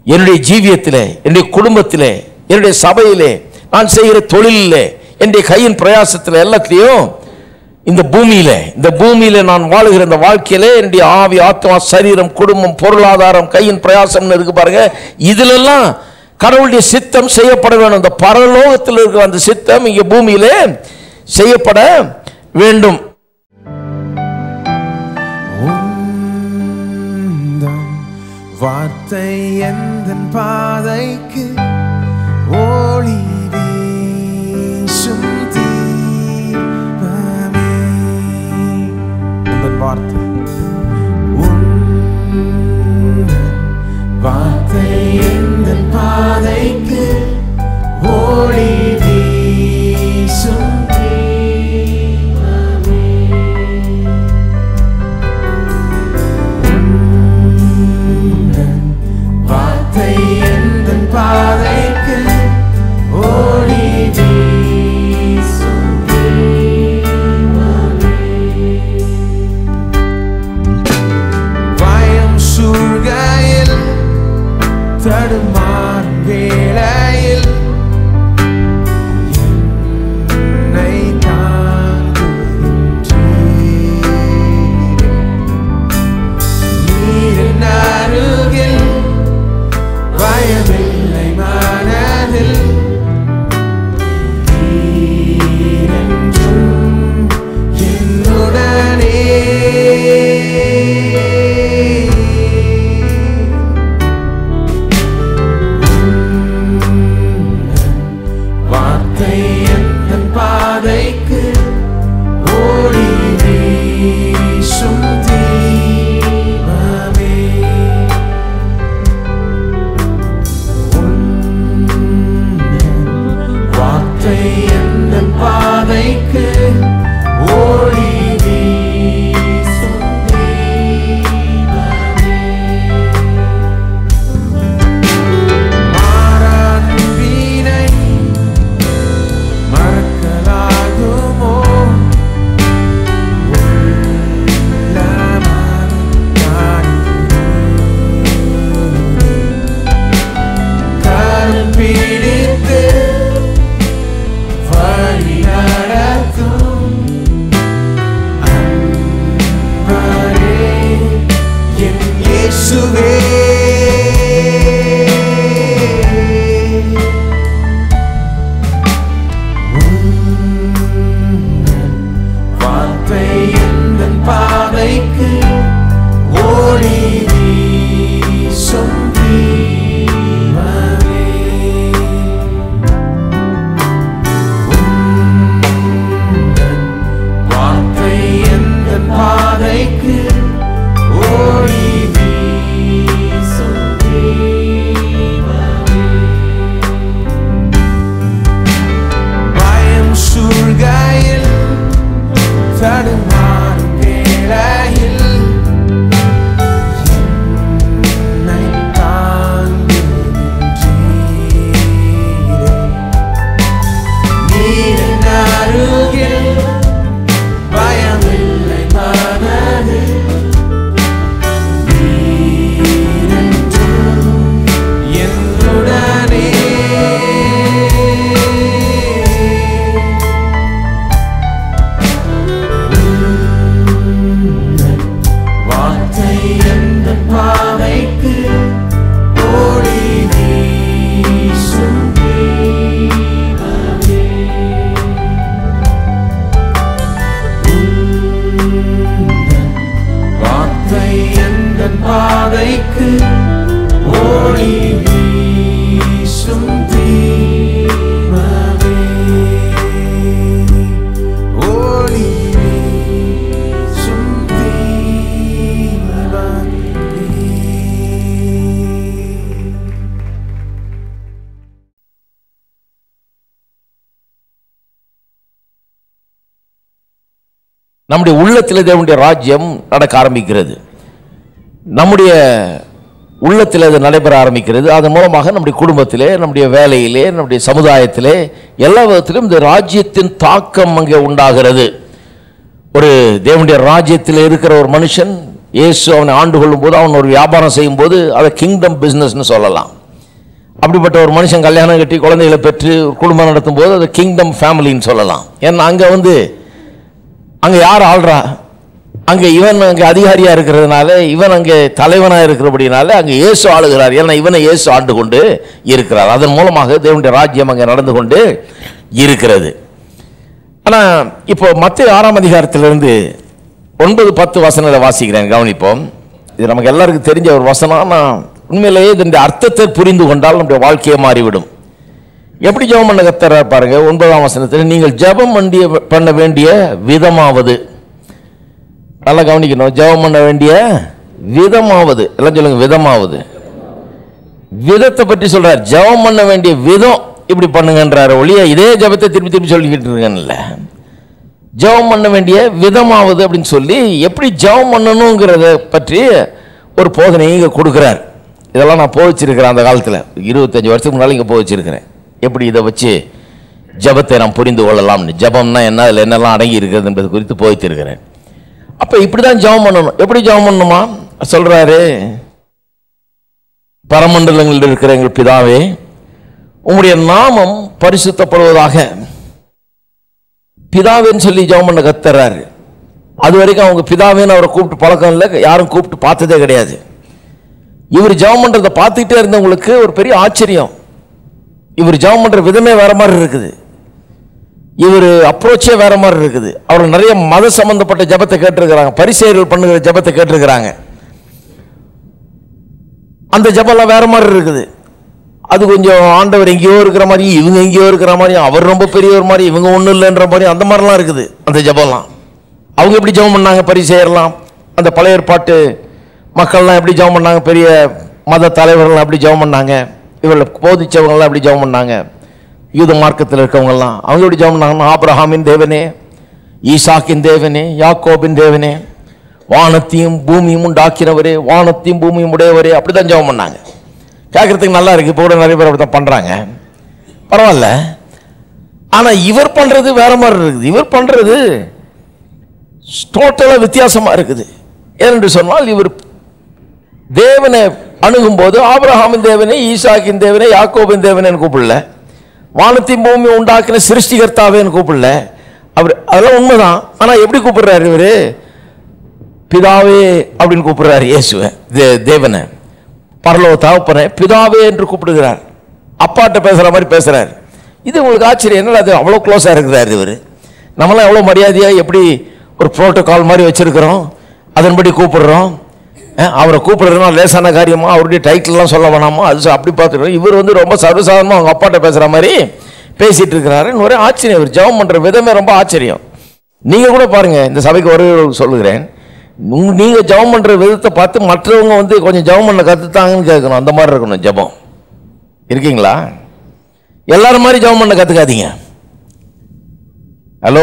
என்னுடைய ஜீவியத்திலே என்னுடைய குடும்பத்திலே என்னுடைய சபையிலே நான் செய்கிற தொழிலிலே என்னுடைய கையின் பிரயாசத்தில் எல்லாத்துலேயும் இந்த பூமியில இந்த பூமியில நான் வாழுகிற இந்த வாழ்க்கையிலே என்னுடைய ஆவி ஆத்மா சரீரம் குடும்பம் பொருளாதாரம் கையின் பிரயாசம்னு இருக்கு பாருங்க இதுலெல்லாம் கடவுளுடைய சித்தம் செய்யப்பட வேண்டும் இந்த பரலோகத்தில் இருக்கிற அந்த சித்தம் இங்க பூமியிலே செய்யப்பட வேண்டும் உந்தன் வார்த்தை எந்தன் பாதைக்கு ஒளி வீசும் தீபமே உந்தன் வார்த்தை உந்தன் வார்த்தை எந்தன் பாதைக்கு ஒளி வீசும் தீபமே வார்த்தை எந்தன் பாதைக்கு ஓடி வீசும் பயம் சூழ்கையில் தடுமாறும் வேளையில் என்னை தாங்குகின்றீர். நீரின் அருகில் பயமில்லை மனதில் நீரென்றும் என்னுடனே வார்த்தை எந்தன் பாதைக்கு ஓடி வீசும் தீபமே வார்த்தை எந்தன் பாதைக்கு ஓடி வீசும் தீபமே மாறான் வீணை மறக்கலாகுமோ உள்ளமான கரம் பிடித்து வழி நடத்தும் அன்பரே என் இயேசுவே வார்த்தை எந்தன் பாதைக்கு ஓடி வீசும் தீபமே. உந்தன் வார்த்தை எந்தன் பாதைக்கு ஓடி வீசும் தீபமே. பயம் சூழ்கையில் தடுமாறும் வேளையில் என்னை தாங்குகின்றீரே. நீரின் அருகில் பயமில்லை மனதில் நீரென்றும் என்னுடனே வார்த்தை எந்த பாதைக்கு ஓடி வீசும் தீபமே. உந்தன் வார்த்தை எந்த பாதைக்கு ஓடி வீசும் தீபமே. ஓடி வீசும் தீபமே. நம்முடைய உள்ளத்தில் தேவனுடைய ராஜ்யம் நடக்க ஆரம்பிக்கிறது நம்முடைய உள்ளத்தில் அது நடைபெற ஆரம்பிக்கிறது அதன் மூலமாக நம்முடைய குடும்பத்திலே நம்முடைய வேலையிலே நம்முடைய சமுதாயத்திலே எல்லா விதத்திலும் இந்த ராஜ்யத்தின் தாக்கம் அங்கே உண்டாகிறது ஒரு தேவனுடைய ராஜ்யத்தில் இருக்கிற ஒரு மனுஷன் இயேசு அவனை ஆண்டு கொள்ளும் போது அவன் ஒரு வியாபாரம் செய்யும் போது அதை கிங்டம் பிஸ்னஸ்னு சொல்லலாம் அப்படிப்பட்ட ஒரு மனுஷன் கல்யாணம் கட்டி குழந்தைகளை பெற்று ஒரு குடும்பம் நடத்தும் போது அது கிங்டம் ஃபேமிலின்னு சொல்லலாம் ஏன்னா அங்கே வந்து அங்கே யார் ஆள்றா அங்கே இவன் அங்கே அதிகாரியாக இருக்கிறதுனால இவன் அங்கே தலைவனாக இருக்கிறபடினால அங்கே இயேசு ஆளுகிறார் ஏன்னா இவனை இயேசு ஆண்டு கொண்டு இருக்கிறார் அதன் மூலமாக தேவனுடைய ராஜ்யம் அங்கே நடந்து கொண்டு இருக்கிறது ஆனால் இப்போ மத்திய ஆறாம் அதிகாரத்திலிருந்து ஒன்பது பத்து வசனங்களை வாசிக்கிறேன் கவனிப்போம் இது நமக்கு எல்லாருக்கும் தெரிஞ்ச ஒரு வசனம் ஆனால் உண்மையிலேயே இதனுடைய அர்த்தத்தை புரிந்து கொண்டால் நம்முடைய வாழ்க்கையே மாறிவிடும் எப்படி ஜெபம் பண்ண கத்தர பாருங்க ஒன்பதாம் வசனத்தில் நீங்கள் ஜெபம் பண்ணிய பண்ண வேண்டிய விதமாவது நல்லா கவனிக்கணும் ஜெபம் பண்ண வேண்டிய விதமாவது எல்லாம் சொல்லுங்க விதமாவது விதத்தை பற்றி சொல்றார் ஜெபம் பண்ண வேண்டிய விதம் இப்படி பண்ணுங்கன்றாரு ஒளிய இதே ஜெபத்தை திருப்பி திருப்பி சொல்லிக்கிட்டு இருக்கேன்ல ஜெபம் பண்ண வேண்டிய விதமாவது அப்படின்னு சொல்லி எப்படி ஜெபம் பண்ணணுங்கிறத பற்றி ஒரு போதனையை இங்கே கொடுக்குறார் இதெல்லாம் நான் போதிச்சிருக்கிறேன் அந்த காலத்தில் இருபத்தஞ்சு வருஷத்துக்கு முன்னால் இங்கே போதிச்சிருக்கிறேன் எப்படி இதை வச்சு ஜெபத்தை நாம் புரிந்து கொள்ளலாம்னு ஜெபம்னா என்ன அதில் என்னெல்லாம் அடங்கி இருக்கிறது என்பது குறித்து போதிச்சிருக்கிறேன் அப்போ இப்படி தான் ஜெபம் பண்ணணும் எப்படி ஜெபம் பண்ணணுமா சொல்கிறாரு பரமண்டலங்களில் இருக்கிற எங்கள் பிதாவே உம்முடைய நாமம் பரிசுத்தப்படுவதாக பிதாவேன்னு சொல்லி ஜெபம் பண்ண கத்துறாரு அது வரைக்கும் அவங்க பிதாவேன்னு அவரை கூப்பிட்டு பழக்கம் இல்லை யாரும் கூப்பிட்டு பார்த்ததே கிடையாது இவர் ஜெபம் பண்றதை பார்த்துக்கிட்டே இருந்தவங்களுக்கு ஒரு பெரிய ஆச்சரியம் இவர் ஜெபம் பண்ற விதமே வேற மாதிரி இருக்குது இவர் அப்ரோச்சே வேற மாதிரி இருக்குது அவர் நிறைய மத சம்பந்தப்பட்ட ஜெபத்தை கேட்டிருக்கிறாங்க பரிசெயர்கள் பண்ணுகிற ஜெபத்தை கேட்டிருக்கிறாங்க அந்த ஜெபம்லாம் வேற மாதிரி இருக்குது அது கொஞ்சம் ஆண்டவர் எங்கேயோ இருக்கிற மாதிரி இவங்க எங்கேயோ இருக்கிற மாதிரி அவர் ரொம்ப பெரியவர் மாதிரி இவங்க ஒன்றும் இல்லைன்ற மாதிரி அந்த மாதிரிலாம் இருக்குது அந்த ஜெபம்லாம் அவங்க எப்படி ஜெபம் பண்ணாங்க பரிசெயர்லாம் அந்த பழைய ஏற்பாட்டு மக்கள்லாம் எப்படி ஜெபம் பண்ணாங்க பெரிய மத தலைவர்கள்லாம் எப்படி ஜெபம் பண்ணாங்க இவர்களை போதிச்சவங்கலாம் எப்படி ஜெபம் பண்ணாங்க யூத மார்க்கத்தில் இருக்கவங்கலாம் அவங்க எப்படி ஜெபம் பண்ணாங்கன்னா ஆபிரஹாமின் தேவனே ஈசாக்கின் தேவனே யாக்கோபின் தேவனே வானத்தையும் பூமியும் உண்டாக்கினவரே வானத்தையும் பூமியும் உடையவரே அப்படிதான் ஜெபம் பண்ணாங்க கேட்கறதுக்கு நல்லா இருக்கு இப்போ கூட நிறைய பேர் அப்படி தான் பண்ணுறாங்க பரவாயில்ல ஆனால் இவர் பண்ணுறது வேற மாதிரி இருக்குது இவர் பண்ணுறது டோட்டலாக வித்தியாசமாக இருக்குது ஏனென்று சொன்னால் இவர் தேவனை அணுகும்போது ஆபிரஹாமின் தேவனே ஈசாக்கின் தேவனே யாக்கோபின் தேவனேன்னு கூப்பிடல வானத்தின் பூமி உண்டாக்கின சிருஷ்டிகர்த்தாவேன்னு கூப்பிடல அவர் அதெல்லாம் உண்மைதான் ஆனால் எப்படி கூப்பிடுறாரு இவர் பிதாவே அப்படின்னு கூப்பிடுறாரு இயேசுவை தே தேவனை பரலோக தகப்பனை பிதாவே என்று கூப்பிடுகிறார் அப்பாட்ட பேசுகிற மாதிரி பேசுகிறார் இது உங்களுக்கு ஆச்சரியம் என்னடா அது அவ்வளோ க்ளோஸாக இருக்கிறார் இவர் நம்மளாம் எவ்வளோ மரியாதையாக எப்படி ஒரு புரோட்டோகால் மாதிரி வச்சுருக்கிறோம் அதன்படி கூப்பிடுறோம் அஹ், அவரை கூப்பிடுறதுனா லேசான காரியமா அவருடைய டைட்டில்லாம் சொல்ல வேணாமா அது சொ- அப்படி பார்த்துக்கிறோம் இவர் வந்து ரொம்ப சர்வசாதாரணமாக அவங்க அப்பாட்ட பேசுகிற மாதிரி பேசிட்டு இருக்கிறாருன்னு ஒரே ஆச்சரியம் இவர் ஜெபம் பண்ணுற விதமே ரொம்ப ஆச்சரியம் நீங்கள் கூட பாருங்கள் இந்த சபைக்கு வருகிறவர்களுக்கு சொல்லுகிறேன் உங்க- நீங்க ஜெபம் பண்ற விதத்தை பார்த்து மற்றவங்க வந்து கொஞ்சம் ஜெபம் பண்ண கத்துத்தாங்கன்னு கேட்கணும் அந்த மாதிரி இருக்கணும் ஜெபம் இருக்கீங்களா எல்லாரும் மாதிரி ஜெபம் பண்ண கத்துக்காதீங்க ஹலோ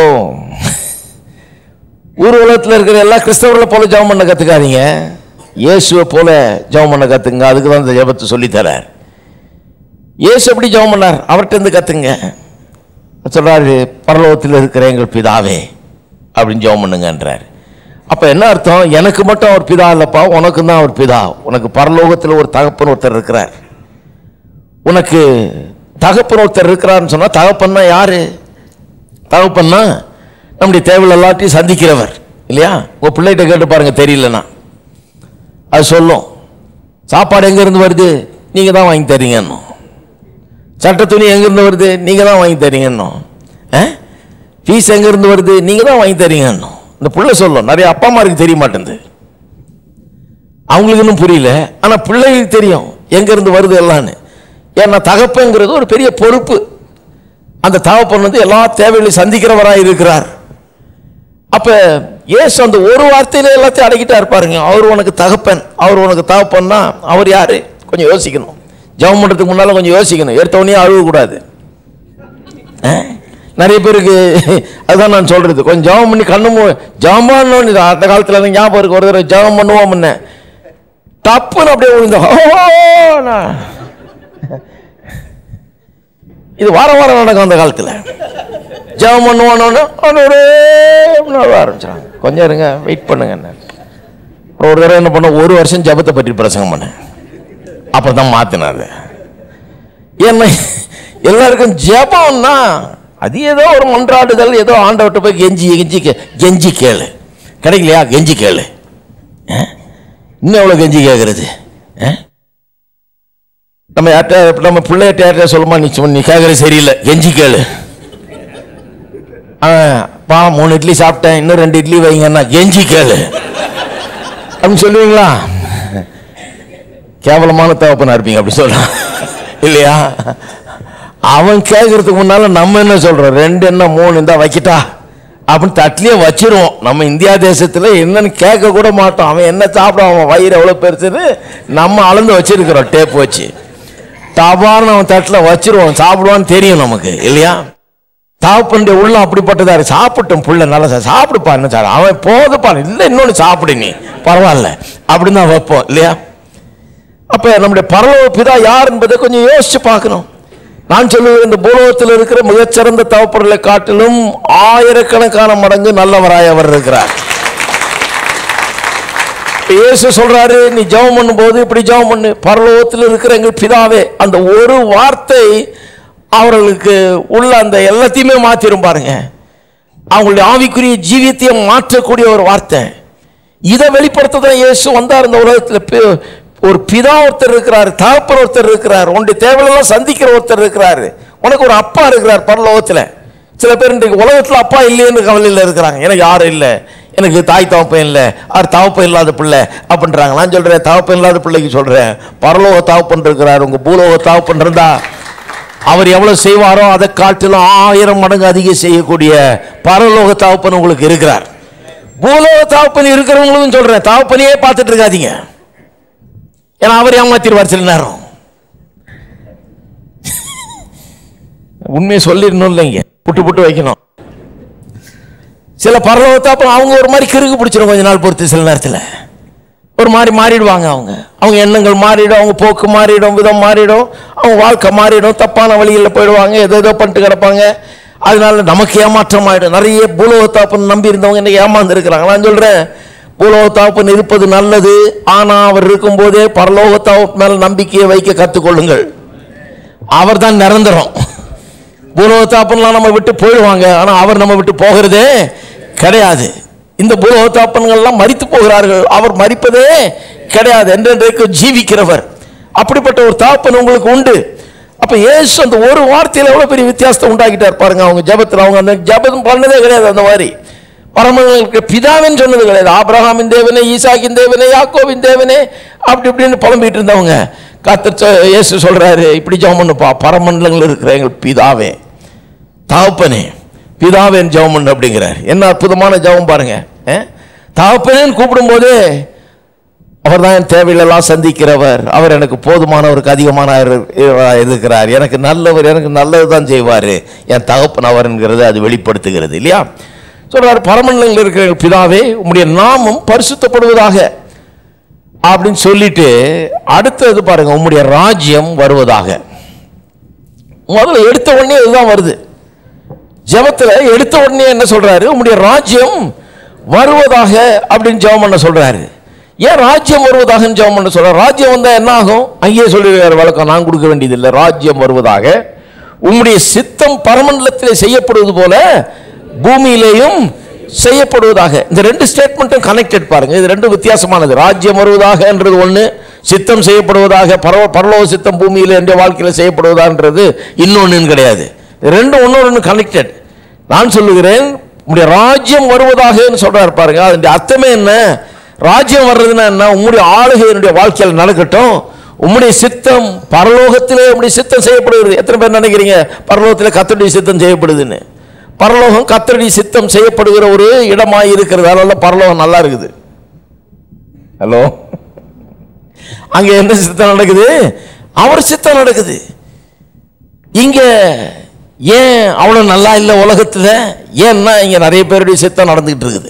ஊர் உலகத்தில் இருக்கிற எல்லா கிறிஸ்தவர்களை போல ஜெபம் பண்ண கத்துக்காதீங்க இயேசுவை போல ஜெபம் பண்ண கத்துங்க அதுக்கு தான் இந்த ஜெபத்தை சொல்லித்தரார் இயேசு எப்படி ஜெபம் பண்ணார் அவர்கிட்ட இருந்து கத்துங்க சொல்றாரு பரலோகத்தில் இருக்கிற எங்கள் பிதாவே அப்படின்னு ஜெபம் பண்ணுங்கன்றார் அப்ப என்ன அர்த்தம் எனக்கு மட்டும் அவர் பிதா இல்லப்பா உனக்கு தான் அவர் பிதா உனக்கு பரலோகத்தில் ஒரு தகப்பன் ஒருத்தர் இருக்கிறார் உனக்கு தகப்பன் ஒருத்தர் இருக்கிறார்னு சொன்னா தகப்பன்னா யாரு தகப்பன்னா நம்முடைய தேவைகள் எல்லாத்தையும் சந்திக்கிறவர் இல்லையா உங்க பிள்ளைகிட்ட கேட்டு பாருங்க தெரியலனா அது சொல்லும் சாப்பாடு எங்க இருந்து வருது நீங்க தான் வாங்கி தரீங்கன்னு சட்ட துணி எங்கேருந்து வருது நீங்கள் தான் வாங்கி தரீங்கன்னு ஃபீஸ் எங்கேருந்து வருது நீங்கள் தான் வாங்கி தரீங்கன்னு இந்த புள்ள சொல்லும் நிறைய அப்பா அம்மாருக்கு தெரிய மாட்டேங்குது அவங்களுக்கு இன்னும் புரியல ஆனால் பிள்ளைகளுக்கு தெரியும் எங்கேருந்து வருது எல்லாம்னு ஏன்னா தகப்பங்கிறது ஒரு பெரிய பொறுப்பு அந்த தகப்பன் வந்து எல்லா தேவைகளையும் சந்திக்கிறவராக இருக்கிறார் அப்ப இயேசு அந்த ஒரு வார்த்தையில எல்லாத்தையும் அடக்கிட்டா இருப்பாருங்க அவர் உனக்கு தகப்பன் அவர் உனக்கு தகப்பன்னா அவர் யாரு கொஞ்சம் யோசிக்கணும் ஜெபம் பண்றதுக்கு முன்னால கொஞ்சம் யோசிக்கணும் எடுத்தவொடனே அழுவக்கூடாது அஹ்? நிறைய பேருக்கு அதுதான் நான் சொல்றது கொஞ்சம் ஜெபம் பண்ணி கண்ணு மூ ஜெபம் பண்ணணும் அந்த காலத்துல எனக்கு ஞாபகம் இருக்கு ஒரு தடவை ஜெபம் பண்ணுவோம் முன்ன தப்புன்னு அப்படியே விழுந்தோம் ஓ, நான். இது வாரம் வாரம் நடக்கும் அந்த காலத்துல ஜெபம் பண்ணுவானோன்னு ஆரம்பிச்சாங்க கொஞ்சம் இருங்க வெயிட் பண்ணுங்க அப்புறம் ஒரு தடவை என்ன பண்ண ஒரு வருஷம் ஜெபத்தை பற்றி பிரசங்கம் பண்ணேன் அப்புறம் தான் மாற்றினாரு என்ன எல்லாருக்கும் ஜெபம்னா அது ஏதோ ஒரு மன்றாடுதல் ஏதோ ஆண்டவர்கிட்ட போய் கெஞ்சி கெஞ்சி கே- கெஞ்சி கேளு கிடைக்கலையா கெஞ்சி கேளு ஆ? இன்னும் எவ்வளோ கெஞ்சி கேட்கறது ஆ? நம்ம யார்கிட்ட நம்ம பிள்ளைகிட்ட யார்கிட்ட சொல்லுமா நீ சும்மா நீ கேட்கறது சரியில்லை கெஞ்சி கேளு ஆ, பா மூணு இட்லி சாப்பிட்டேன் இன்னும் ரெண்டு இட்லி வைங்கன்னா கெஞ்சி கேளு அப்படின்னு சொல்லுவீங்களா கேவலமான தகப்பனா இருப்பீங்க அப்படி சொல்றான் இல்லையா அவன் கேட்கறதுக்கு முன்னால நம்ம என்ன சொல்றோம் ரெண்டு என்ன மூணு இருந்தா வைக்கிட்டா அப்படின்னு தட்டிலேயே வச்சிருவோம் நம்ம இந்தியா தேசத்துல என்னன்னு கேட்க கூட மாட்டோம் அவன் என்ன சாப்பிடும் அவன் வயிறு எவ்வளவு பெருசுன்னு நம்ம அளந்து வச்சிருக்கிறோம் டேப் வச்சு தபான்னு அவன் தட்டில் வச்சிருவோம் சாப்பிடுவான்னு தெரியும் நமக்கு இல்லையா தாப்பனுடைய உள்ளம் அப்படிப்பட்டதா இருக்கு சாப்பிட்டும் புள்ள நல்லா சா- சாப்பிடுப்பா என்ன சார் அவன் போதுப்பா இல்லை இன்னொன்று சாப்பிடு நீ பரவாயில்ல அப்படின்னு தான் வைப்போம் இல்லையா அப்ப நம்முடைய பரலோக பிதா யார் என்பதை கொஞ்சம் யோசிச்சு பார்க்கணும் நான் சொல்லுவேன் இந்த பூலோகத்தில் இருக்கிற மிகச்சிறந்த தவப்பொருளை காட்டிலும் ஆயிரக்கணக்கான மடங்கு நல்லவராய் அவர் இருக்கிறார் இப்ப இயேசு சொல்றாரு நீ ஜெபம் பண்ணும்போது இப்படி ஜெபம் பண்ணு பரலோகத்தில் இருக்கிற எங்கள் பிதாவே அந்த ஒரு வார்த்தை அவர்களுக்கு உள்ள அந்த எல்லாத்தையுமே மாத்திரும் பாருங்க அவங்களுடைய ஆவிக்குரிய ஜீவியத்தையே மாற்றக்கூடிய ஒரு வார்த்தை இதை வெளிப்படுத்த தான் இயேசு வந்தார் இந்த உலகத்தில் பி- ஒரு பிதா ஒருத்தர் இருக்கிறார் தகப்பன் ஒருத்தர் இருக்கிறார் உன்னுடைய தேவையெல்லாம் சந்திக்கிற ஒருத்தர் இருக்கிறார் உனக்கு ஒரு அப்பா இருக்கிறார் பரலோகத்தில் சில பேர் இன்றைக்கு உலகத்தில் அப்பா இல்லையேன்னு கவலையில் இருக்கிறாங்க எனக்கு யாரும் இல்லை எனக்கு தாய் தகப்பன் இல்லை அவர் தகப்பன் இல்லாத பிள்ளை அப்படின்றாங்க நான் சொல்றேன் தகப்பன் இல்லாத பிள்ளைக்கு சொல்றேன் பரலோக தகப்பன் இருக்கிறார் உங்க பூலோக தகப்பன் இருந்தா அவர் எவ்வளவு செய்வாரோ அதை காட்டிலும் ஆயிரம் மடங்கு அதிகம் செய்யக்கூடிய பரலோக தகப்பன் உங்களுக்கு இருக்கிறார் பூலோக தகப்பன் இருக்கிறவங்களும் சொல்றேன் தகப்பனையே பார்த்துட்டு இருக்காதீங்க ஏன்னா அவர் ஏமாத்திடுவார் சில நேரம் உண்மையை சொல்லிடணும் இல்லைங்க புட்டு புட்டு வைக்கணும் சில பரலோக தகப்பன் அவங்க ஒரு மாதிரி கிறுக்கு பிடிச்சிடும் கொஞ்ச நாள் பொறுத்து சில நேரத்தில் ஒரு மாதிரி மாறிடுவாங்க அவங்க அவங்க எண்ணங்கள் மாறிடும் அவங்க போக்கு மாறிடும் விதம் மாறிடும் அவங்க வாழ்க்கை மாறிடும் தப்பான வழிகளில் போயிடுவாங்க ஏதோ ஏதோ பண்ணிட்டு கிடப்பாங்க அதனால நமக்கு ஏமாற்றம் ஆயிடும் நிறைய பூலோகத்தாப்பன் நம்பி இருந்தவங்க இன்னைக்கு ஏமாந்து இருக்கிறாங்க நான் சொல்றேன் பூலோகத்தாப்பன் இருப்பது நல்லது ஆனா அவர் இருக்கும்போதே பரலோகத்தாப்பன் மேல நம்பிக்கையை வைக்க கற்றுக்கொள்ளுங்கள் அவர் தான் நிரந்தரம் பூலோகத்தாப்பன்லாம் நம்ம விட்டு போயிடுவாங்க ஆனா அவர் நம்ம விட்டு போகிறதே கிடையாது இந்த பூலோகத்தாப்பன்கள்லாம் மரித்து போகிறார்கள் அவர் மரிப்பதே கிடையாது என்றென்றைக்கு ஜீவிக்கிறவர் அப்படிப்பட்ட ஒரு தாப்பன் உங்களுக்கு உண்டு அப்ப இயேசு அந்த ஒரு வார்த்தையில எவ்வளவு பெரிய வித்தியாசத்தை உண்டாக்கிட்டார் பாருங்க அவங்க ஜெபத்துல அவங்க அந்த ஜெபம் பண்ணதே கிடையாது அந்த மாதிரி பரமங்களுக்கு பிதாவின் சொன்னது கிடையாது ஆபிரகாமின் தேவனே ஈசாக்கின் தேவனே யாக்கோவின் தேவனே அப்படி இப்படின்னு புலம்பிட்டு இருந்தவங்க கத்தர் சொ- இயேசு சொல்றாரு இப்படி ஜெபம் பண்ணுப்பா பரமண்டலங்கள் இருக்கிற எங்கள் பிதாவே தகப்பனே பிதாவேன் ஜெபம் பண்ணு அப்படிங்கிறார் என்ன அற்புதமான ஜெபம் பாருங்க அஹ்? தகப்பனேன்னு கூப்பிடும்போதே அவர் தான் என் தேவைகளெல்லாம் சந்திக்கிறவர் அவர் எனக்கு போதுமானவருக்கு அதிகமான இருக்கிறார் எனக்கு நல்லவர் எனக்கு நல்லது தான் செய்வார் என் தகப்பன் அவர்ங்கிறது அது வெளிப்படுத்துகிறது இல்லையா சொல்றார் பரமண்டலங்களில் இருக்கிற எங்கள் பிதாவே உம்முடைய நாமம் பரிசுத்தப்படுவதாக அப்படின்னு சொல்லிட்டு அடுத்தது பாருங்க உம்முடைய ராஜ்யம் வருவதாக முதல்ல எடுத்த உடனே இதுதான் வருது ஜெபத்துல எடுத்த உடனே என்ன சொல்றாரு உம்முடைய ராஜ்யம் வருவதாக அப்படின்னு ஜெபம் பண்ண சொல்றாரு ஏன் ராஜ்யம் வருவதாக ஜெபம் பண்ண சொல்றாரு ராஜ்யம் வந்தா என்ன ஆகும் அங்கேயே சொல்லிருக்காரு வழக்கம் நான் கொடுக்க வேண்டியதில்லை ராஜ்யம் வருவதாக உம்முடைய சித்தம் பரமண்டலத்திலே செய்யப்படுவது போல பூமியிலேயும் செய்யப்படுவதாக இந்த ரெண்டு ஸ்டேட்மெண்ட்டும் கனெக்டட் பாருங்க இது ரெண்டும் வித்தியாசமானது ராஜ்யம் வருவதாகன்றது ஒண்ணு சித்தம் செய்யப்படுவதாக பரவ பரலோக சித்தம் பூமியில் என்ற வாழ்க்கையில் செய்யப்படுவதான்றது இன்னொன்னு கிடையாது இது ரெண்டும் ஒன்னொன்று கனெக்டட் நான் சொல்லுகிறேன் உங்களுடைய ராஜ்யம் வருவதாகன்னு சொல்றாரு பாருங்க அதனுடைய அர்த்தமே என்ன ராஜ்யம் வர்றதுன்னா என்ன உங்களுடைய ஆளுகை என்னுடைய வாழ்க்கையில் நடக்கட்டும் உம்முடைய சித்தம் பரலோகத்திலே உம்முடைய சித்தம் செய்யப்படுகிறது எத்தனை பேர் நினைக்கிறீங்க பரலோகத்தில் கத்தருடைய சித்தம் செய்யப்படுதுன்னு பரலோகம் கத்தருடைய சித்தம் செய்யப்படுகிற ஒரு இடமாய் இருக்கிறது அதனால பரலோகம் நல்லா இருக்குது ஹலோ அங்க என்ன சித்தம் நடக்குது அவர் சித்தம் நடக்குது இங்க ஏன் அவ்வளவு நல்லா இல்லை உலகத்துல ஏன்னா இங்க நிறைய பேருடைய சித்தம் நடந்துகிட்டு இருக்குது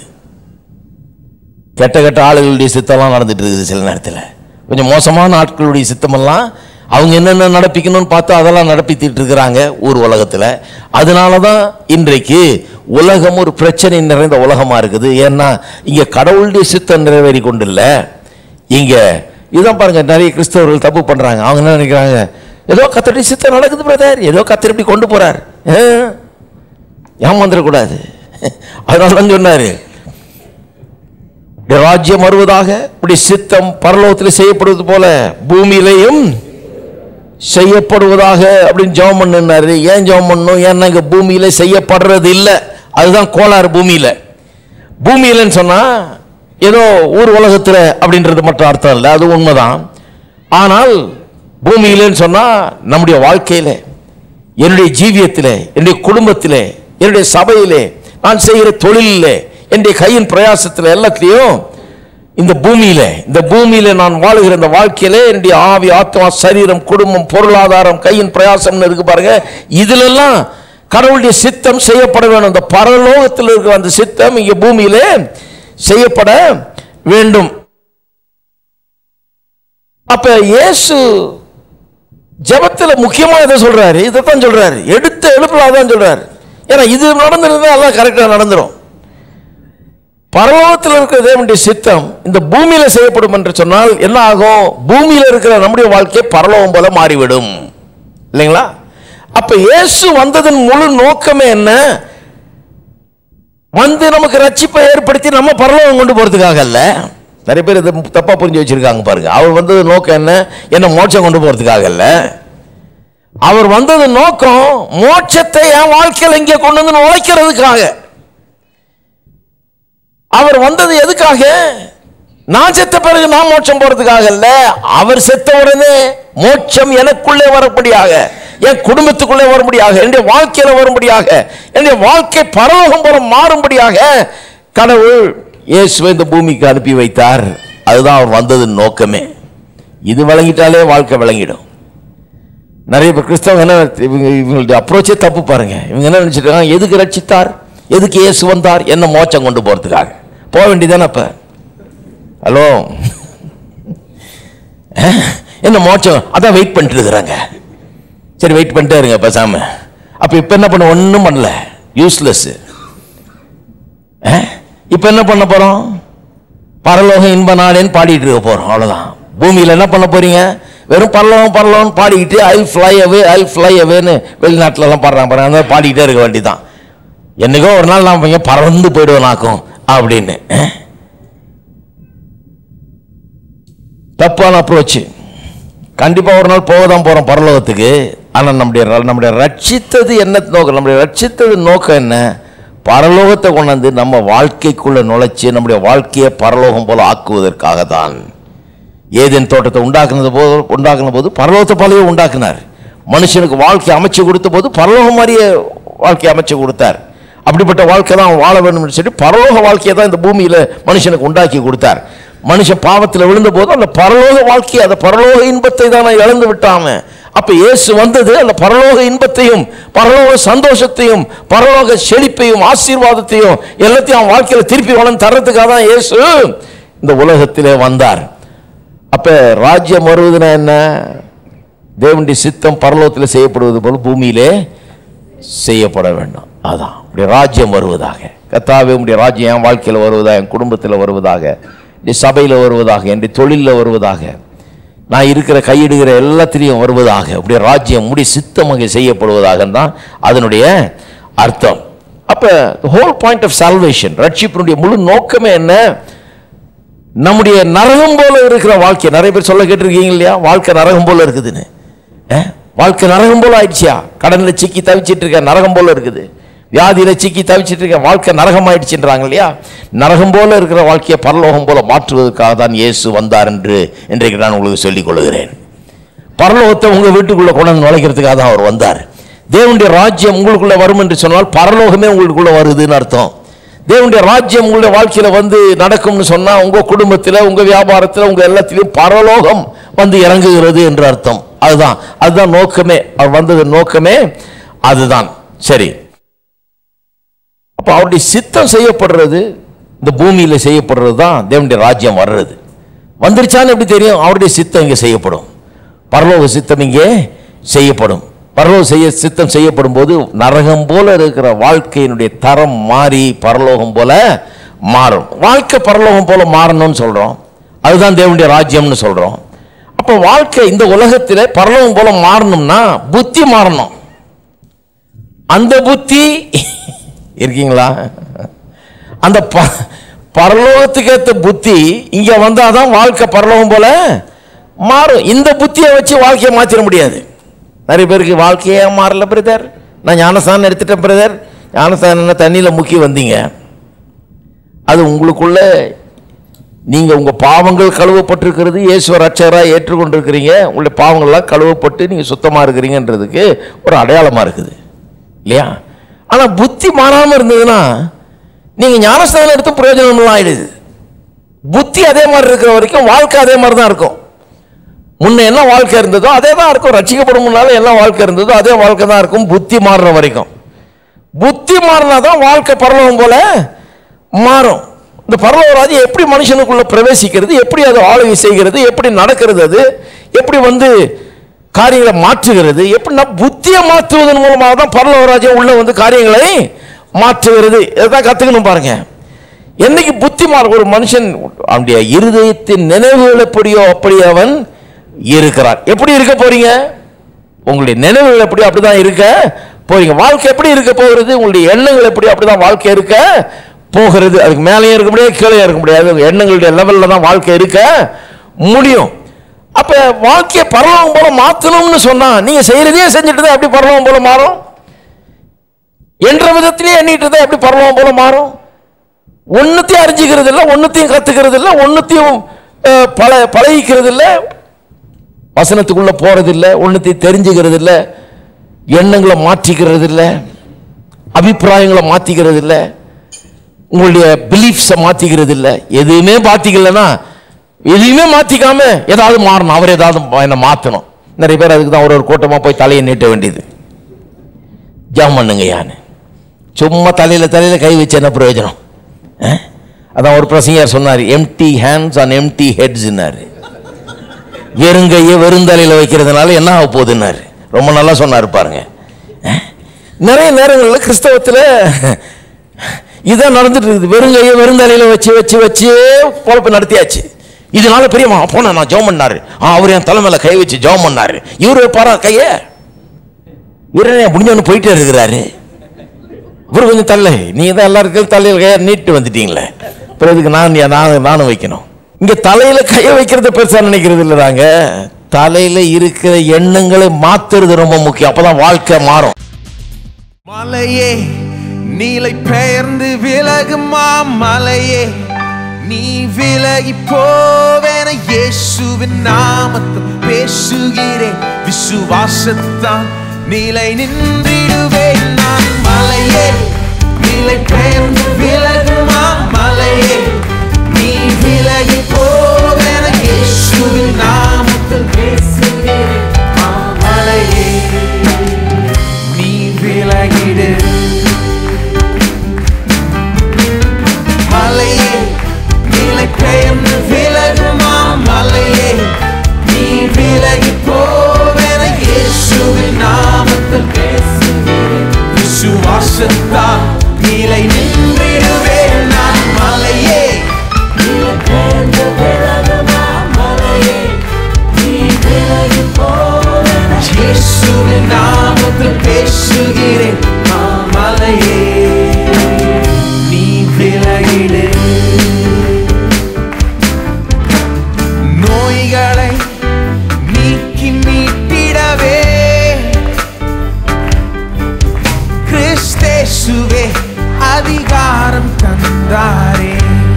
கெட்ட கெட்ட ஆளுகளுடைய சித்தம்லாம் நடந்துட்டு இருக்குது சில நேரத்தில் கொஞ்சம் மோசமான ஆட்களுடைய சித்தமெல்லாம் அவங்க என்னென்ன நடப்பிக்கணும்னு பார்த்து அதெல்லாம் நடப்பித்திட்டு இருக்கிறாங்க ஊர் உலகத்தில் அதனால தான் இன்றைக்கு உலகம் ஒரு பிரச்சனை நிறைந்த உலகமாக இருக்குது ஏன்னா இங்கே கடவுளுடைய சித்தம் நிறைவேறி கொண்டு இல்லை இங்கே இதான் பாருங்க நிறைய கிறிஸ்தவர்கள் தப்பு பண்ணுறாங்க அவங்க என்ன நினைக்கிறாங்க ஏதோ கத்தடி சித்தம் நடக்குது பிரதர் ஏதோ கத்தர் இப்படி கொண்டு போறார் ஆ, ஏமாந்துடக்கூடாது அதனால தான் சொன்னாரு "உம்முடைய ராஜ்யம் வருவதாக இப்படி சித்தம் பரலோகத்தில் செய்யப்படுவது போல பூமியிலையும் செய்யப்படுவதாக அப்படின்னு ஜெபம் பண்ணுனாரு ஏன் ஜெபம் பண்ணணும் ஏன்னா இங்க பூமியில செய்யப்படுறது இல்லை அதுதான் கோளாறு பூமியில பூமியிலன்னு சொன்னா ஏதோ ஊர் உலகத்துல அப்படின்றது மட்டும் அர்த்தம் இல்லை அது உண்மைதான் ஆனால் பூமியிலன்னு சொன்னா நம்முடைய வாழ்க்கையில என்னுடைய ஜீவியத்திலே என்னுடைய குடும்பத்திலே என்னுடைய சபையிலே நான் செய்கிற தொழிலிலே என்னுடைய கையின் பிரயாசத்தில் எல்லாத்துலேயும் இந்த பூமியில இந்த பூமியில நான் வாழுகிற இந்த வாழ்க்கையிலே என்னுடைய ஆவி ஆத்மா சரீரம் குடும்பம் பொருளாதாரம் கையின் பிரயாசம்னு இருக்கு பாருங்க இதுலெல்லாம் கடவுளுடைய சித்தம் செய்யப்பட வேண்டும் இந்த பரலோகத்தில் இருக்கிற அந்த சித்தம் இங்க பூமியிலே செய்யப்பட வேண்டும் அப்ப இயேசு ஜெபத்துல முக்கியமா இதை சொல்றாரு இதைத்தான் சொல்றாரு எடுத்த எழுப்புல அதான் சொல்றாரு ஏன்னா இது நடந்திருந்தா எல்லாம் கரெக்டா நடந்துரும் பரலோகத்தில் இருக்கிற தேவனுடைய சித்தம் இந்த பூமியில செய்யப்படும் என்று சொன்னால் என்ன ஆகும் பூமியில இருக்கிற நம்முடைய வாழ்க்கை பரலோகம் போல மாறிவிடும் இல்லைங்களா அப்ப இயேசு வந்ததன் முழு நோக்கமே என்ன வந்து நமக்கு ரட்சிப்பை ஏற்படுத்தி நம்ம பரலோகம் கொண்டு போறதுக்காக அல்ல நிறைய பேர் இதை தப்பா புரிஞ்சு வச்சிருக்காங்க பாருங்க அவர் வந்தது நோக்கம் என்ன என்ன மோட்சம் கொண்டு போறதுக்காக அல்ல அவர் வந்தது நோக்கம் மோட்சத்தை என் வாழ்க்கையில் இங்கே கொண்டு வந்து நுழைக்கிறதுக்காக அவர் வந்தது எதுக்காக நான் செத்த பிறகு நான் மோட்சம் போறதுக்காக அல்ல அவர் செத்த உடனே மோட்சம் எனக்குள்ளே வரும்படியாக என் குடும்பத்துக்குள்ளே வரும்படியாக என்னுடைய வாழ்க்கையில வரும்படியாக என்னுடைய வாழ்க்கை பரலோகம் போல மாறும்படியாக கடவுள் இயேசுவை இந்த பூமிக்கு அனுப்பி வைத்தார் அதுதான் அவர் வந்ததின் நோக்கமே இது விளங்கிட்டாலே வாழ்க்கை விளங்கிடும் நிறைய பேர் கிறிஸ்தவங்க என்ன இவங்க இவங்களுடைய அப்ரோச்சே தப்பு பாருங்க இவங்க என்ன நினைச்சிருக்காங்க எதுக்கு ரட்சித்தார் எதுக்கு இயேசு வந்தார் என்ன மோட்சம் கொண்டு போறதுக்காக போக வேண்டியதானே அப்ப ஹலோ அஹ், என்ன மோட்சம் அதான் வெயிட் பண்ணிட்டு இருக்கிறாங்க சரி வெயிட் பண்ணிட்டே இருங்க பேசாம அப்ப இப்ப என்ன பண்ண ஒன்றும் பண்ணல யூஸ்லெஸ் இப்ப என்ன பண்ண போறோம் பரலோகம் இன்ப நாடேன்னு பாடிட்டு இருக்க போறோம் அவ்வளவுதான் பூமியில என்ன பண்ண போறீங்க வெறும் பரலோகம் பரலோகம் பாடிக்கிட்டு ஐ ஃப்ளை அவே ஐ ஃப்ளை அவேன்னு வெளிநாட்டுல எல்லாம் பாடுறாங்க பாருங்க அந்த மாதிரி பாடிக்கிட்டே இருக்க வேண்டியதான் என்னைக்கோ ஒரு நாள் நான் பையன் பறந்து போயிடுவேனாக்கும் அப்படின்னு அஹ்? தப்பான அப்ரோச் கண்டிப்பா ஒரு நாள் போக தான் போறோம் பரலோகத்துக்கு ஆனா நம்முடைய நம்முடைய ரட்சித்தது என்ன நோக்கம் நம்முடைய ரட்சித்தது நோக்கம் என்ன பரலோகத்தை கொண்டாந்து நம்ம வாழ்க்கைக்குள்ள நுழைச்சு நம்முடைய வாழ்க்கையை பரலோகம் போல ஆக்குவதற்காக தான் ஏதேன் தோட்டத்தை உண்டாக்குனது போது உண்டாக்குன போது பரலோகத்தை போலவே உண்டாக்குனார் மனுஷனுக்கு வாழ்க்கை அமைச்சு கொடுத்த போது பரலோகம் மாதிரியே வாழ்க்கை அமைச்சு கொடுத்தார் அப்படிப்பட்ட வாழ்க்கை தான் அவன் வாழ வேணும்னு சொல்லி பரலோக வாழ்க்கையை தான் இந்த பூமியில மனுஷனுக்கு உண்டாக்கி கொடுத்தார் மனுஷன் பாவத்தில் விழுந்த போது அந்த பரலோக வாழ்க்கை அந்த பரலோக இன்பத்தை தான் நான் இழந்து விட்டாம அப்ப இயேசு வந்தது அந்த பரலோக இன்பத்தையும் பரலோக சந்தோஷத்தையும் பரலோக செழிப்பையும் ஆசீர்வாதத்தையும் எல்லாத்தையும் அவன் வாழ்க்கையில திருப்பி வளர்ந்து தர்றதுக்காக தான் இயேசு இந்த உலகத்திலே வந்தார் அப்ப ராஜ்யம் வருவதுன்னா என்ன தேவனுடைய சித்தம் பரலோகத்தில் செய்யப்படுவது போல பூமியிலே செய்யப்பட வேண்டும் அதான் உடைய ராஜ்யம் வருவதாக கத்தாவே உடைய ராஜ்யம் என் வாழ்க்கையில் வருவதாக என் குடும்பத்தில் வருவதாக என் சபையில் வருவதாக என் தொழிலில் வருவதாக நான் இருக்கிற கையிடுகிற எல்லாத்திலையும் வருவதாக உடைய ராஜ்யம் உடைய சித்தமாக செய்யப்படுவதாக தான் அதனுடைய அர்த்தம் அப்போ ஹோல் பாயிண்ட் ஆஃப் சால்வேஷன் ரட்சிப்பினுடைய முழு நோக்கமே என்ன நம்முடைய நரகம் போல இருக்கிற வாழ்க்கை நிறைய பேர் சொல்ல கேட்டிருக்கீங்க இல்லையா வாழ்க்கை நரகம் போல இருக்குதுன்னு அஹ்? வாழ்க்கை நரகம் போல ஆயிடுச்சியா கடன்ல சிக்கி தவிச்சிட்டு இருக்க நரகம் போல இருக்குது வியாதியில சிக்கி தவிச்சிட்டு இருக்க வாழ்க்கை நரகம் ஆயிடுச்சுன்றாங்க இல்லையா நரகம் போல இருக்கிற வாழ்க்கையை பரலோகம் போல மாற்றுவதற்காக தான் இயேசு வந்தார் என்று இன்றைக்கு நான் உங்களுக்கு சொல்லிக் கொள்கிறேன் பரலோகத்தை உங்க வீட்டுக்குள்ள கொண்டு வந்து நுழைக்கிறதுக்காக தான் அவர் வந்தார் தேவனுடைய ராஜ்யம் உங்களுக்குள்ள வரும் என்று சொன்னால் பரலோகமே உங்களுக்குள்ள வருதுன்னு அர்த்தம் தேவனுடைய ராஜ்யம் உங்களுடைய வாழ்க்கையில வந்து நடக்கும்னு சொன்னா உங்க குடும்பத்தில் உங்க வியாபாரத்தில் உங்க எல்லாத்திலையும் பரலோகம் வந்து இறங்குகிறது என்று அர்த்தம் அதுதான் அதுதான் நோக்கமே அவர் வந்தது நோக்கமே அதுதான் சரி அப்ப அவருடைய சித்தம் செய்யப்படுறது இந்த பூமியில செய்யப்படுறது தான் தேவனுடைய ராஜ்யம் வர்றது வந்துருச்சான்னு எப்படி தெரியும் அவருடைய சித்தம் இங்கே செய்யப்படும் பரலோக சித்தம் இங்கே செய்யப்படும் பரலோக செய்ய சித்தம் செய்யப்படும் போது நரகம் போல இருக்கிற வாழ்க்கையினுடைய தரம் மாறி பரலோகம் போல மாறும் வாழ்க்கை பரலோகம் போல மாறணும்னு சொல்றோம் அதுதான் தேவனுடைய ராஜ்யம்னு சொல்றோம் அப்ப அப்ப வாழ்க்கை இந்த உலகத்திலே பரலோகம் போல மாறணும்னா புத்தி மாறணும் அந்த புத்தி இருக்கீங்களா அந்த ப பரலோகத்துக்கு ஏற்ற புத்தி இங்க வந்தாதான் வாழ்க்கை பரலோகம் போல மாறும் இந்த புத்தியை வச்சு வாழ்க்கையை மாற்றிட முடியாது நிறைய பேருக்கு வாழ்க்கையே மாறல பிரதர் நான் ஞானஸ்தானம் எடுத்துட்டேன் பிரதர் ஞானஸ்தானம் தண்ணியில் முக்கி வந்தீங்க அது உங்களுக்குள்ள நீங்க உங்க பாவங்கள் கழுவப்பட்டிருக்கிறது இயேசுவ ரட்சகரா ஏற்றுக்கொண்டிருக்கிறீங்க உங்களுடைய பாவங்கள்லாம் கழுவப்பட்டு நீங்க சுத்தமா இருக்கிறீங்கன்றதுக்கு ஒரு அடையாளமா இருக்குது இல்லையா ஆனா புத்தி மாறாம இருந்ததுன்னா நீங்க ஞானஸ்தானம் எடுத்து பிரயோஜனம் ஆயிடுது புத்தி அதே மாதிரி இருக்கிற வரைக்கும் வாழ்க்கை அதே மாதிரி தான் இருக்கும் முன்ன என்ன வாழ்க்கை இருந்ததோ அதே தான் இருக்கும் ரட்சிக்கப்படும் முன்னால என்ன வாழ்க்கை இருந்ததோ அதே வாழ்க்கை தான் இருக்கும் புத்தி மாறுற வரைக்கும் புத்தி மாறினா தான் வாழ்க்கை பரலோகம் போல மாறும் இந்த பரலோக ராஜ்யம் எப்படி மனுஷனுக்குள்ள பிரவேசிக்கிறது எப்படி அது ஆளுகை செய்கிறது எப்படி நடக்கிறது அது எப்படி வந்து காரியங்களை மாற்றுகிறது எப்படின்னா புத்தியை மாற்றுவதன் மூலமாக தான் பரலோக ராஜ்யம் உள்ள வந்து காரியங்களை மாற்றுகிறது இதைதான் கத்துக்கணும் பாருங்க என்னைக்கு புத்தி மாற ஒரு மனுஷன் அவனுடைய இருதயத்தின் நினைவுகள் எப்படியோ அப்படி அவன் இருக்கிறான் எப்படி இருக்க போறீங்க உங்களுடைய நினைவுகள் எப்படி அப்படிதான் இருக்க போறீங்க வாழ்க்கை எப்படி இருக்க போகிறது உங்களுடைய எண்ணங்கள் எப்படி அப்படிதான் வாழ்க்கை இருக்க போகிறது அதுக்கு மேலேயும் இருக்க முடியாது கீழே இருக்க முடியாது எண்ணங்களுடைய லெவல்ல தான் வாழ்க்கை இருக்க முடியும் அப்ப வாழ்க்கையை பரலோகம் போல மாத்தணும்னு சொன்னா நீங்க செய்யறதே செஞ்சுட்டு தான் எப்படி பரலோகம் போல மாறும் என்ற விதத்திலே எண்ணிட்டு தான் எப்படி பரலோகம் போல மாறும் ஒன்னுத்தையும் அறிஞ்சிக்கிறது இல்லை ஒன்னுத்தையும் கத்துக்கிறது இல்லை ஒன்னுத்தையும் அஹ், பழ பழகிக்கிறது இல்லை வசனத்துக்குள்ள போறது இல்லை ஒன்னுத்தையும் தெரிஞ்சுக்கிறது இல்லை எண்ணங்களை மாற்றிக்கிறது இல்லை அபிப்பிராயங்களை மாத்திக்கிறது இல்லை உங்களுடைய பிலீஃப்ஸை மாத்திக்கிறது இல்லை எதுவுமே மாத்திக்கலன்னா எதையுமே மாத்திக்காம ஏதாவது மாறணும் அவர் ஏதாவது என்ன மாத்தணும் நிறைய பேர் அதுக்கு தான் ஒரு ஒரு கூட்டமா போய் தலையை நீட்ட வேண்டியது ஜாம் பண்ணுங்க யான்னு சும்மா தலையில தலையில கை வச்சு என்ன பிரயோஜனம் அஹ்? அதான் ஒரு பிரசங்கர் சொன்னார் எம்டி ஹேண்ட்ஸ் ஆன் எம்டி ஹெட்ஸ்னாரு வெறுங்கையை வெறுந்தலையில் வைக்கிறதுனால என்ன ஆக போகுதுன்னாரு ரொம்ப நல்லா சொன்னார் பாருங்க அஹ்? நிறைய நேரங்களில் கிறிஸ்தவத்தில் இதான் நடந்துட்டு இருக்குது வெறுங்கையை வெறுந்தலையில் வச்சு வச்சு வச்சு பொழப்பு நடத்தியாச்சு இதனால பெரியம்மா போன நான் ஜெபம் பண்ணாரு ஆ அவர் என் தலைமையில கை வச்சு ஜெபம் பண்ணாரு இவரு பாரா கையை இவரே முடிஞ்சவனு போயிட்டே இருக்கிறாரு இவர் கொஞ்சம் தள்ள நீங்க தான் எல்லாருக்கும் தலையில் கையை நீட்டு வந்துட்டீங்களே அப்புறம் இதுக்கு நான் நான் நானும் வைக்கணும் இங்க தலையில கையை வைக்கிறத பெருசா நினைக்கிறது இல்லை நாங்க தலையில இருக்கிற எண்ணங்களை மாத்துறது ரொம்ப முக்கியம் அப்பதான் வாழ்க்கை மாறும் மலையே நீலை பெயர்ந்து விலகுமா மலையே நீ விலகி போவேன இயேசுவின் நாமத்தில் பேசுகிறேன் விசுவாசத்தான் நிலை நின்றிடுவேன் நான் மலையே நீலை பெயர்ந்து விலகுமா மலையே நீ விலகி போவேன இயேசுவின் நாமத்தில் பேசுகிறேன் மலையே நீ விலகிடு மலையே நிலை பெயர்ந்து விலகுமா மலையே நீ விலகி போவென இயேசுவின் நாமத்தில் பேசுகிறேன் விசுவாசத்தால் நிலை நின்றிடுவேன் நான் மலையே நிலை பெயர்ந்து விலகுமா மலையே நீ விலகி போவென இயேசுவின் நாமத்தில் பேசுகிறேன் மலையே நீ விலகிடு நோய்களை நீக்கி மீட்டிடவே கிறிஸ்தேசுவே அதிகாரம் தந்தாரே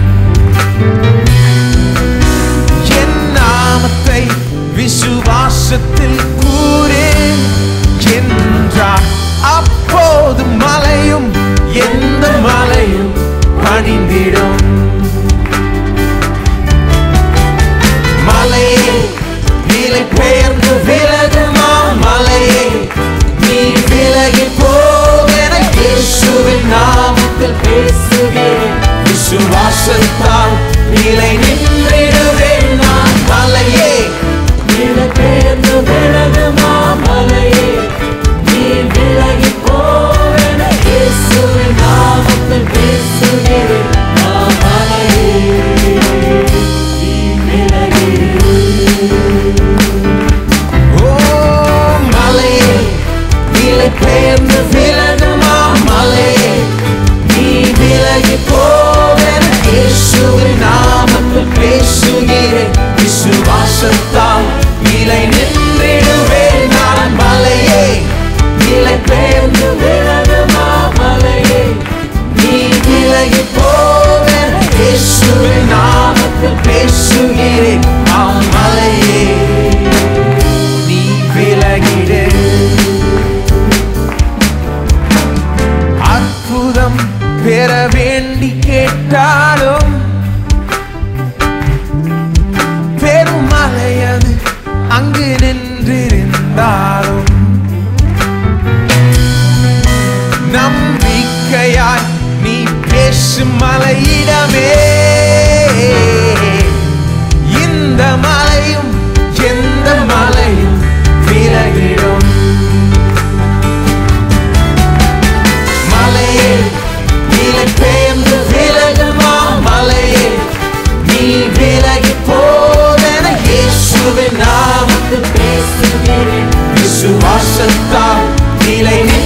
என் நாமத்தை விசுவாசத்தில் கூறு என்றார் அப்போது மலையும் எந்த மலையும் பணிந்திடும் மலையே நிலை பெயர்ந்து விலகுமா மலையே நீ விலகி போவென இயேசுவின் நாமத்தில் பேசுகிறேன் விசுவாசத்தால் நிலை நின்றிடுவேன் நான் மலையே நிலை பெயர்ந்து விலகுமா மலையே நீ விலகி போவென இயேசுவின் நாமத்தில் பேசுகிறேன் வந்தாலும் நம்பிக்கையாய் நீ பேசும் மலையிடமே இந்த மலையும் எந்த மலையும் விலகிடும் மலையே நிலை பெயர்ந்து விலகுமா மலையே நீ விலகி போதென இயேசுவின் நாமத்தில் பேசுகிறேன் விசுவாசத்தால் நிலை